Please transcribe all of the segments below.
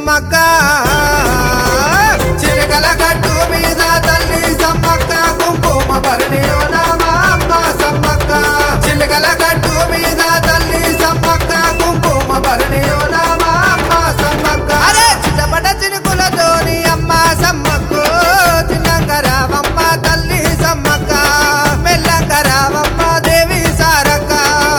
సమ్మక్క చిరకల గట్టు మీద తల్లి సమ్మక్క కుంకుమ భరణిలో మా అమ్మ సమ్మక్క చిలకల గట్టు మీద తల్లి సమ్మక్క కుంకుమ భరణిలో మా అమ్మ సమ్మక్క అరే చిన్నపట చినుకులతోని అమ్మ సమ్మక్కు చిన్నంగా రామమ్మ తల్లి సమ్మక్క మెల్లంగా రామమ్మ దేవి సారక్క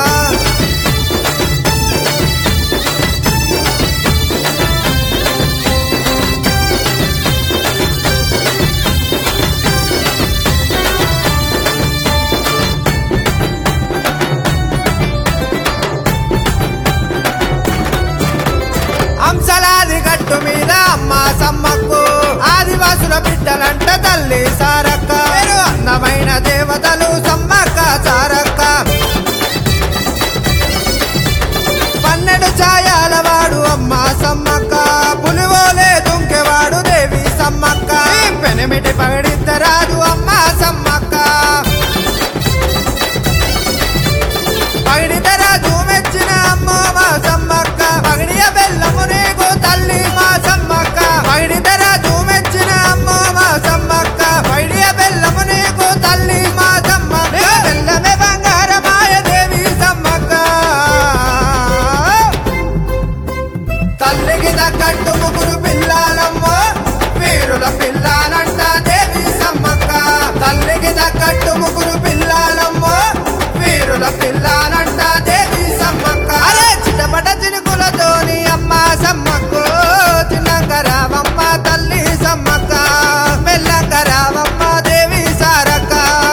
అంశలాది గట్టు మీద అమ్మ సమ్మక్కు ఆదివాసుల బిడ్డలంట తల్లి సారక్క పేరు అందమైన దేవతలు సమ్మక్క సారక్క పన్నెండు ఛాయాల వాడు అమ్మ సమ్మక్క పులివోలే దుంకెవాడు దేవి సమ్మక్క ఈ పెనిమిటి పగడిద్దరాదు అమ్మ సమ్మక్క పగిడితరాజు మెచ్చిన అమ్మో మా సమ్మక్క పగిడియ బెల్లము నీకు తల్లి మా సమ్మక్క పగిడితరాజు మెచ్చిన అమ్మో మా సమ్మక్క పగిడియ బెల్లము నీకు తల్లి మా సమ్మక్క బెల్లమే బంగారమాయ దేవి సమ్మక్క తల్లికి తగ్గట్టు ముగ్గురు పిల్లాలమ్మో వీరుల పిల్లాలంట దేవి సమ్మక్క తల్లికి తగ్గట్టు ముగ్గురు పిల్లాలమ్మో వీరుల పిల్లాలంట దేవి సమ్మక్క అరే చిన్నపట చినుకులతోని అమ్మ సమ్మక్కు చిన్నంగా రామమ్మ తల్లి సమ్మక్క మెల్లంగా రామమ్మ దేవి సారక్క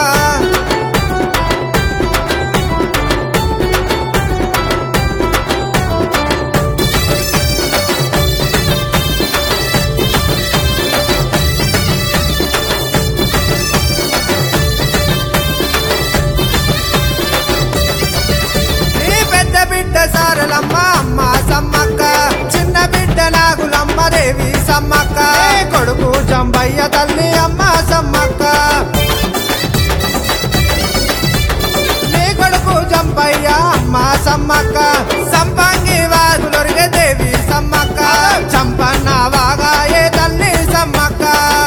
నీ పెద్ద బిడ్డ సారలమ్మ అమ్మ సమ్మక్క చిన్న బిడ్డ నాగులమ్మ దేవి సమ్మక్క నీ కొడుకు జంబయ్య తల్లి అమ్మ సమ్మక్క నీ కొడుకు జంబయ్య అమ్మ సమ్మక్క సంపంగి వాగులొరిగే దేవి సమ్మక్క చంపన్న వాగాయే తల్లి సమ్మక్క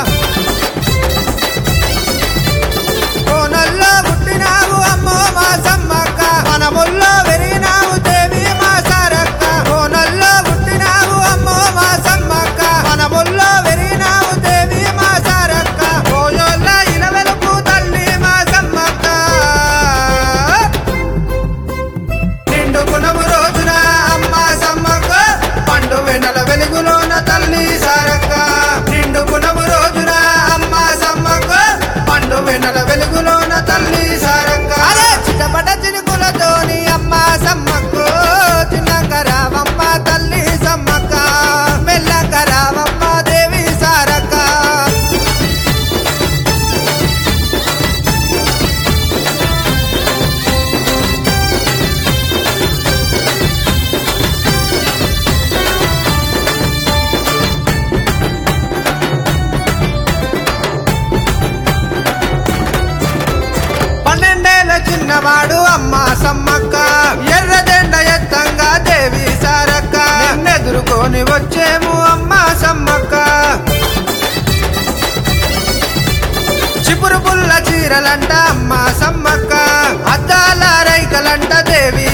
కోనల్లో పుట్టినావు అమ్మో మా సమ్మక్క మనముల్లో పెరిగినావు దేవి మా సారక్క కోనల్లో పుట్టినావు అమ్మో మా సమ్మక్క మనముల్లో పెరిగినావు దేవి మా సారక్క కోయోల్ల ఇలవెలుపు తల్లి మా సమ్మక్క నిండు గుణము రోజున అమ్మ సమ్మక్క పండు వెన్నెల వెలుగులోన తల్లి సారక్క నిండు గుణము రోజున అమ్మ సమ్మక్క పండు వెన్నెల వెలుగులోన తల్లి సారక్క అరే చిన్నపట చినుకులతోని అమ్మ సమ్మక్కు చిన్నంగా రామమ్మ తల్లి సమ్మక్క మెల్లంగా రామమ్మ దేవి సారక్క పన్నెండేళ్ల చిన్నవాడు అమ్మ సమ్మక్క ఎర్రజెండ ఎత్తంగా దేవి సారక్క నిన్నెదురుకొని వచ్చేము అమ్మ సమ్మక్క చిపురు పుల్ల చీరలంట అమ్మ సమ్మక్క అద్దాల రైకలంట దేవి